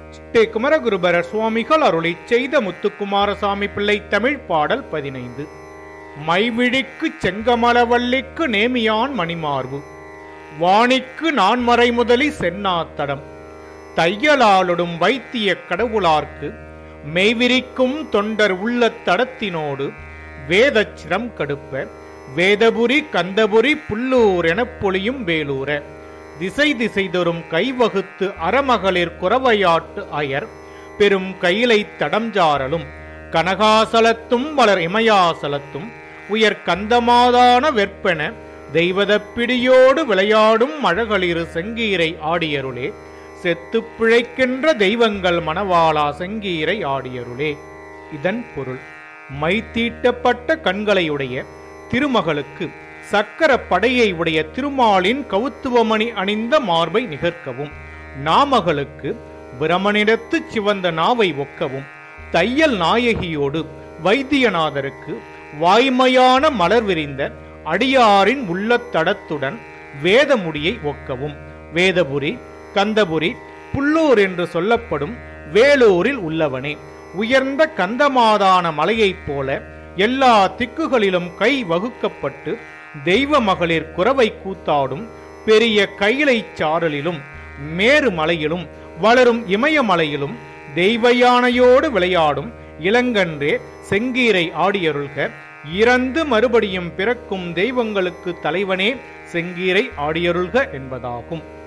ஸ்ரீ குமரகுருபரர் சுவாமிகள் அருளி செய்த முத்துக்குமாரசாமி பிள்ளை தமிழ் பாடல் பதினைந்து மைவிழிக்கு செங்கமலவல்லிக்கு நேமியான் மணிமார்பு வாணிக்கு நான்மறை முதலி சென்னாத்தடம் தையலாலொடும் வைத்திய கடவுளார்க்கு மெய்விரிக்கும் தொண்டர் உள்ள தடத்தினோடு வேதச்சிரம் கடுப்ப வேதபுரி கந்தபுரி புல்லூர் எனப் பொழியும் வேலூர திசை திசை தோறும் கைவகுத்து அறமகளிர் குறவையாட்டு அயர் பெரும் கையிலை தடம்ஜாரலும் கனகாசலத்தும் வளர் இமயாசலத்தும் உயர் கந்தமாதான வெற்பென தெய்வதப் பிடியோடு விளையாடும் மழகளிரு செங்கீரை ஆடியருளே செத்துப் பிழைக்கின்ற தெய்வங்கள் மணவாளா செங்கீரை ஆடியருளே இதன் பொருள் மை தீட்டப்பட்ட கண்களையுடைய திருமகளுக்கு சக்கர படையை உடைய திருமாலின் கவுத்துவமணி அணிந்த மார்பை நிகர்க்கவும் நாமகளுக்கு பிரமனிடத்து சிவந்த நாவை ஒக்கவும் தையல் நாயகியோடு வைத்தியநாதருக்கு வாய்மையான மலர் விரிந்த அடியாரின் உள்ளத்தடத்துடன் வேதமுடியை ஒக்கவும் வேதபுரி கந்தபுரி புல்லூர் என்று சொல்லப்படும் வேலூரில் உள்ளவனே உயர்ந்த கந்தமாதான மலையைப் போல எல்லா திக்குகளிலும் கை வகுக்கப்பட்டு தெய்வ மகளிர் குறவை கூத்தாடும் பெரிய கைலை சாரலிலும் மேரு மலையிலும் வளரும் இமயமலையிலும் தெய்வ யானையோடு விளையாடும் இளங்கன்றே செங்கீரை ஆடியருள்க இறந்து மறுபடியும் பிறக்கும் தெய்வங்களுக்கு தலைவனே செங்கீரை ஆடியருள்க என்பதாகும்